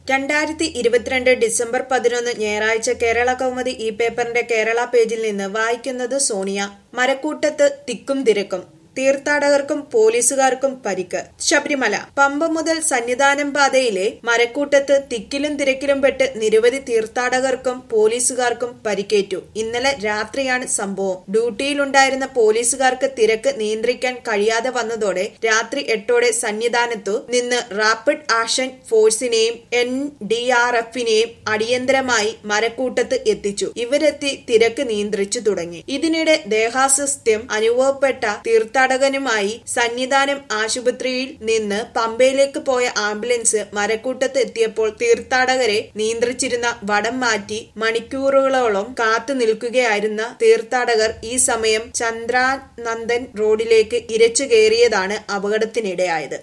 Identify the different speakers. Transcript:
Speaker 1: രണ്ടായിരത്തി ഇരുപത്തിരണ്ട് ഡിസംബർ പതിനൊന്ന് ഞായറാഴ്ച കേരള കൗമുദി ഈ പേപ്പറിന്റെ കേരള പേജിൽ നിന്ന് വായിക്കുന്നത് സോണിയ മരക്കൂട്ടത്ത് തിക്കും തിരക്കും തീർത്ഥാടകർക്കും പോലീസുകാർക്കും പരിക്ക് ശബരിമല പമ്പ മുതൽ സന്നിധാനം പാതയിലെ മരക്കൂട്ടത്ത് തിക്കിലും തിരക്കിലും പെട്ട് നിരവധി തീർത്ഥാടകർക്കും പോലീസുകാർക്കും പരിക്കേറ്റു ഇന്നലെ രാത്രിയാണ് സംഭവം ഡ്യൂട്ടിയിലുണ്ടായിരുന്ന പോലീസുകാർക്ക് തിരക്ക് നിയന്ത്രിക്കാൻ കഴിയാതെ വന്നതോടെ രാത്രി എട്ടോടെ സന്നിധാനത്തു നിന്ന് റാപ്പിഡ് ആക്ഷൻ ഫോഴ്സിനെയും എൻ ഡി ആർ എഫിനെയും അടിയന്തരമായി മരക്കൂട്ടത്ത് എത്തിച്ചു ഇവരെത്തി തിരക്ക് നിയന്ത്രിച്ചു തുടങ്ങി ഇതിനിടെ ദേഹാസ്വസ്ഥ്യം അനുഭവപ്പെട്ട തീർത്ഥാടകനുമായി സന്നിധാനം ആശുപത്രിയിൽ നിന്ന് പമ്പയിലേക്ക് പോയ ആംബുലൻസ് മരക്കൂട്ടത്ത് എത്തിയപ്പോൾ തീർത്ഥാടകരെ നിയന്ത്രിച്ചിരുന്ന വടം മാറ്റി മണിക്കൂറുകളോളം കാത്തു നിൽക്കുകയായിരുന്ന തീർത്ഥാടകർ ഈ സമയം ചന്ദ്രാനന്ദൻ റോഡിലേക്ക് ഇരച്ചു കയറിയതാണ് അപകടത്തിനിടയായത്